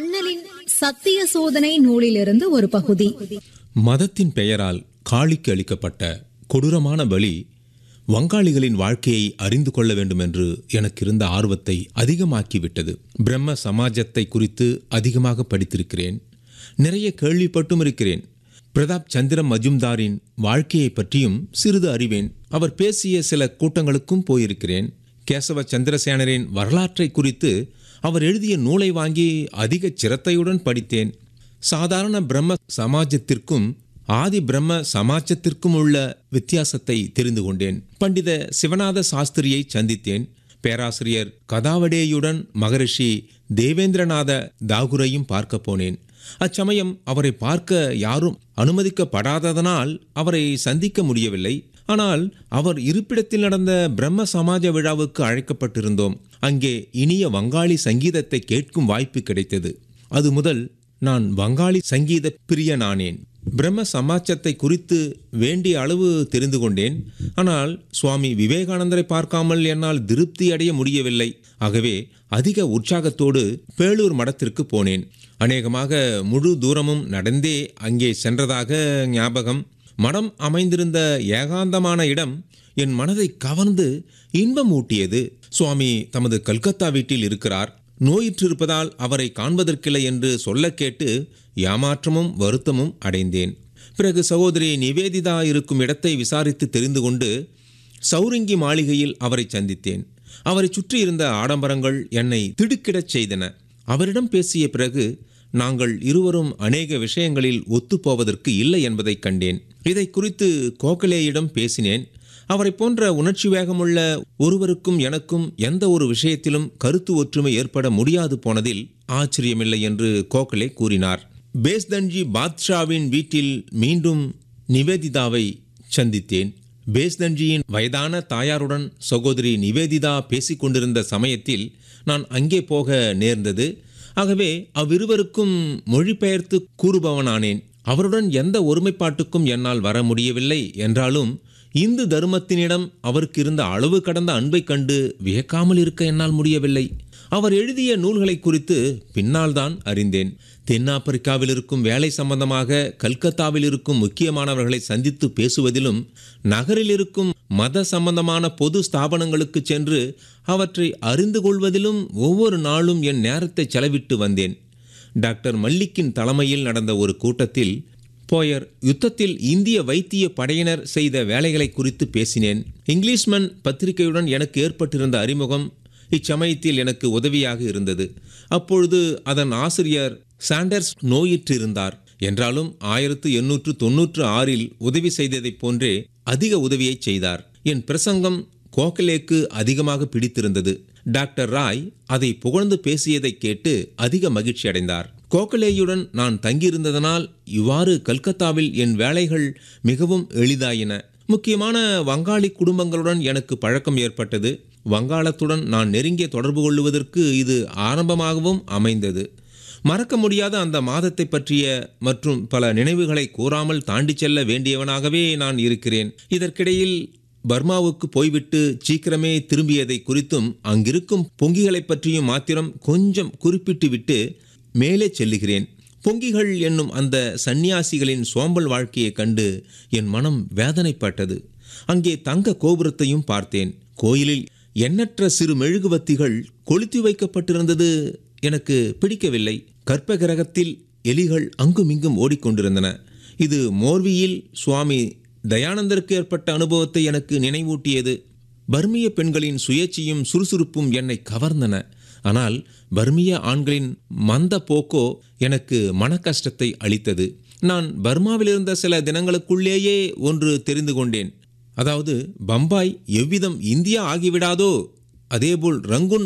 அண்ணலின் சத்திய சோதனை நூலிலிருந்து ஒரு பகுதி மதத்தின் பெயரால் காளிக்கு அளிக்கப்பட்ட கொடூரமான பலி வங்காளிகளின் வாழ்க்கையை அறிந்து கொள்ள வேண்டும் என்று எனக்கு இருந்த ஆர்வத்தை அதிகமாக்கிவிட்டது பிரம்ம சமாஜத்தை குறித்து அதிகமாக படித்திருக்கிறேன் நிறைய கேள்விப்பட்டும் இருக்கிறேன் பிரதாப் சந்திர மஜும்தாரின் வாழ்க்கையை பற்றியும் சிறிது அறிவேன் அவர் பேசிய சில கூட்டங்களுக்கும் போயிருக்கிறேன் கேசவ சந்திரசேனரின் வரலாற்றை குறித்து அவர் எழுதிய நூலை வாங்கி அதிக சிரத்தையுடன் படித்தேன் சாதாரண பிரம்ம சமாஜத்திற்கும் ஆதி பிரம்ம சமாஜத்திற்கும் உள்ள வித்தியாசத்தை தெரிந்து கொண்டேன் பண்டித சிவநாத சாஸ்திரியை சந்தித்தேன் பேராசிரியர் கதாவடேயுடன் மகரிஷி தேவேந்திரநாத தாகுரையும் பார்க்க போனேன் அச்சமயம் அவரை பார்க்க யாரும் அனுமதிக்கப்படாததனால் அவரை சந்திக்க முடியவில்லை ஆனால் அவர் இருப்பிடத்தில் நடந்த பிரம்ம சமாஜ விழாவுக்கு அழைக்கப்பட்டிருந்தோம் அங்கே இனிய வங்காளி சங்கீதத்தை கேட்கும் வாய்ப்பு கிடைத்தது அது முதல் நான் வங்காளி சங்கீத பிரியனானேன் பிரம்ம சமாஜத்தை குறித்து வேண்டிய அளவு தெரிந்து கொண்டேன் ஆனால் சுவாமி விவேகானந்தரை பார்க்காமல் என்னால் திருப்தி அடைய முடியவில்லை ஆகவே அதிக உற்சாகத்தோடு பேளூர் மடத்திற்கு போனேன் அநேகமாக முழு தூரமும் நடந்தே அங்கே சென்றதாக ஞாபகம் மடம் அமைந்திருந்த ஏகாந்தமான இடம் என் மனதை கவர்ந்து இன்பம் ஊட்டியது சுவாமி தமது கல்கத்தா வீட்டில் இருக்கிறார் நோயிற்றிருப்பதால் அவரை காண்பதற்கில்லை என்று சொல்ல கேட்டு ஏமாற்றமும் வருத்தமும் அடைந்தேன் பிறகு சகோதரி நிவேதிதா இருக்கும் இடத்தை விசாரித்து தெரிந்து கொண்டு சௌரிங்கி மாளிகையில் அவரை சந்தித்தேன் அவரை சுற்றி இருந்த ஆடம்பரங்கள் என்னை திடுக்கிடச் செய்தன அவரிடம் பேசிய பிறகு நாங்கள் இருவரும் அநேக விஷயங்களில் ஒத்துப்போவதற்கு இல்லை என்பதைக் கண்டேன் இதை குறித்து கோகலேயிடம் பேசினேன் அவரை போன்ற உணர்ச்சி வேகமுள்ள ஒருவருக்கும் எனக்கும் எந்த ஒரு விஷயத்திலும் கருத்து ஒற்றுமை ஏற்பட முடியாது போனதில் ஆச்சரியமில்லை என்று கோகலே கூறினார் பேஸ்தன்ஜி பாத்ஷாவின் வீட்டில் மீண்டும் நிவேதிதாவை சந்தித்தேன் பேஸ்தன்ஜியின் வயதான தாயாருடன் சகோதரி நிவேதிதா பேசிக் கொண்டிருந்த சமயத்தில் நான் அங்கே போக நேர்ந்தது ஆகவே அவ்விருவருக்கும் மொழிபெயர்த்து கூறுபவனானேன் அவருடன் எந்த ஒருமைப்பாட்டுக்கும் என்னால் வர முடியவில்லை என்றாலும் இந்து தர்மத்தினிடம் அவருக்கு இருந்த அளவு கடந்த அன்பை கண்டு வியக்காமல் இருக்க என்னால் முடியவில்லை அவர் எழுதிய நூல்களை குறித்து பின்னால் தான் அறிந்தேன் தென்னாப்பிரிக்காவில் இருக்கும் வேலை சம்பந்தமாக கல்கத்தாவில் இருக்கும் முக்கியமானவர்களை சந்தித்து பேசுவதிலும் நகரில் இருக்கும் மத சம்பந்தமான பொது ஸ்தாபனங்களுக்கு சென்று அவற்றை அறிந்து கொள்வதிலும் ஒவ்வொரு நாளும் என் நேரத்தை செலவிட்டு வந்தேன் டாக்டர் மல்லிக்கின் தலைமையில் நடந்த ஒரு கூட்டத்தில் போயர் யுத்தத்தில் இந்திய வைத்திய படையினர் செய்த வேலைகளை குறித்து பேசினேன் இங்கிலீஷ்மன் பத்திரிகையுடன் எனக்கு ஏற்பட்டிருந்த அறிமுகம் இச்சமயத்தில் எனக்கு உதவியாக இருந்தது அப்பொழுது அதன் ஆசிரியர் சாண்டர்ஸ் நோயிற்றிருந்தார் என்றாலும் ஆயிரத்து எண்ணூற்று தொன்னூற்று ஆறில் உதவி செய்ததைப் போன்றே அதிக உதவியை செய்தார் என் பிரசங்கம் கோகலேக்கு அதிகமாக பிடித்திருந்தது டாக்டர் ராய் அதை புகழ்ந்து பேசியதை கேட்டு அதிக மகிழ்ச்சி அடைந்தார் கோகலேயுடன் நான் தங்கியிருந்ததனால் இவ்வாறு கல்கத்தாவில் என் வேலைகள் மிகவும் எளிதாயின முக்கியமான வங்காளி குடும்பங்களுடன் எனக்கு பழக்கம் ஏற்பட்டது வங்காளத்துடன் நான் நெருங்கிய தொடர்பு கொள்வதற்கு இது ஆரம்பமாகவும் அமைந்தது மறக்க முடியாத அந்த மாதத்தை பற்றிய மற்றும் பல நினைவுகளை கூறாமல் தாண்டி செல்ல வேண்டியவனாகவே நான் இருக்கிறேன் இதற்கிடையில் பர்மாவுக்கு போய்விட்டு சீக்கிரமே திரும்பியதை குறித்தும் அங்கிருக்கும் பொங்கிகளை பற்றியும் மாத்திரம் கொஞ்சம் குறிப்பிட்டுவிட்டு மேலே செல்லுகிறேன் பொங்கிகள் என்னும் அந்த சந்நியாசிகளின் சோம்பல் வாழ்க்கையை கண்டு என் மனம் வேதனைப்பட்டது அங்கே தங்க கோபுரத்தையும் பார்த்தேன் கோயிலில் எண்ணற்ற சிறு மெழுகுவத்திகள் கொளுத்தி வைக்கப்பட்டிருந்தது எனக்கு பிடிக்கவில்லை கற்ப கிரகத்தில் எலிகள் அங்குமிங்கும் ஓடிக்கொண்டிருந்தன இது மோர்வியில் சுவாமி தயானந்தருக்கு ஏற்பட்ட அனுபவத்தை எனக்கு நினைவூட்டியது பர்மிய பெண்களின் சுயேட்சையும் சுறுசுறுப்பும் என்னை கவர்ந்தன ஆனால் பர்மிய ஆண்களின் மந்த போக்கோ எனக்கு மன கஷ்டத்தை அளித்தது நான் பர்மாவில் இருந்த சில தினங்களுக்குள்ளேயே ஒன்று தெரிந்து கொண்டேன் அதாவது பம்பாய் எவ்விதம் இந்தியா ஆகிவிடாதோ அதேபோல் ரங்குன்